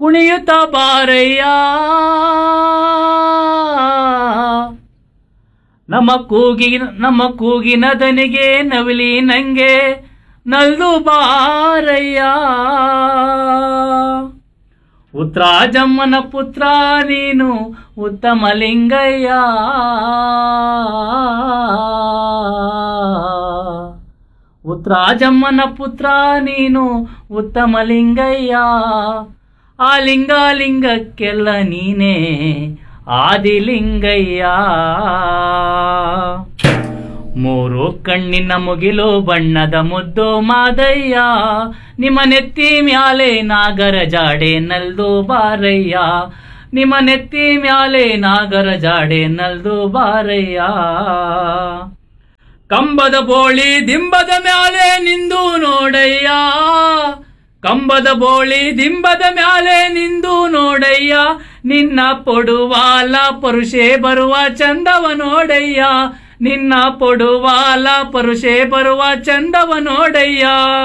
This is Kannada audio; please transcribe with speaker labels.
Speaker 1: ಕುಣಿಯುತ್ತ ಬಾರಯ್ಯ ನಮ್ಮ ಕೂಗಿ ನಮ್ಮ ಕೂಗಿನ ದನಿಗೆ ನವಿಲಿ ನಂಗೆ ನಲ್ದು ಬಾರಯ್ಯ ಉತ್ರಾಜಮ್ಮನ ಪುತ್ರ ನೀನು ಉತ್ತಮ ಲಿಂಗಯ್ಯ ಉತ್ರಾಜಮ್ಮನ ಪುತ್ರ ನೀನು ಉತ್ತಮ ಲಿಂಗಯ್ಯ ಆ ಲಿಂಗ ಲಿಂಗಕ್ಕೆಲ್ಲ ನೀನೇ ಆದಿಲಿಂಗಯ್ಯ ಮೂರು ಕಣ್ಣಿನ ಮುಗಿಲು ಬಣ್ಣದ ಮುದ್ದು ಮಾದಯ್ಯ ನಿಮ್ಮ ನೆತ್ತಿ ಮ್ಯಾಲೆ ನಾಗರ ಜಾಡೆ ನಲ್ದು ಬಾರಯ್ಯ ನಿಮ್ಮ ನೆತ್ತಿ ಮ್ಯಾಲೆ ನಾಗರ ಜಾಡೆ ನಲ್ದು ಬಾರಯ್ಯ ಕಂಬದ ಬೋಳಿ ದಿಂಬದ ಮ್ಯಾಲೆ ನಿಂದು ನೋಡಯ್ಯ ಕಂಬದ ಬೋಳಿ ದಿಂಬದ ಮ್ಯಾಲೆ ನಿಂದು ನೋಡಯ್ಯ ನಿನ್ನ ಪೊಡುವಾಲ ಪರುಷೆ ಬರುವ ಚಂದವ ನೋಡಯ್ಯ ನಿನ್ನ ಪೊಡುವಾಲ ಪರುಷೆ ಬರುವ ಚಂದವ ನೋಡಯ್ಯ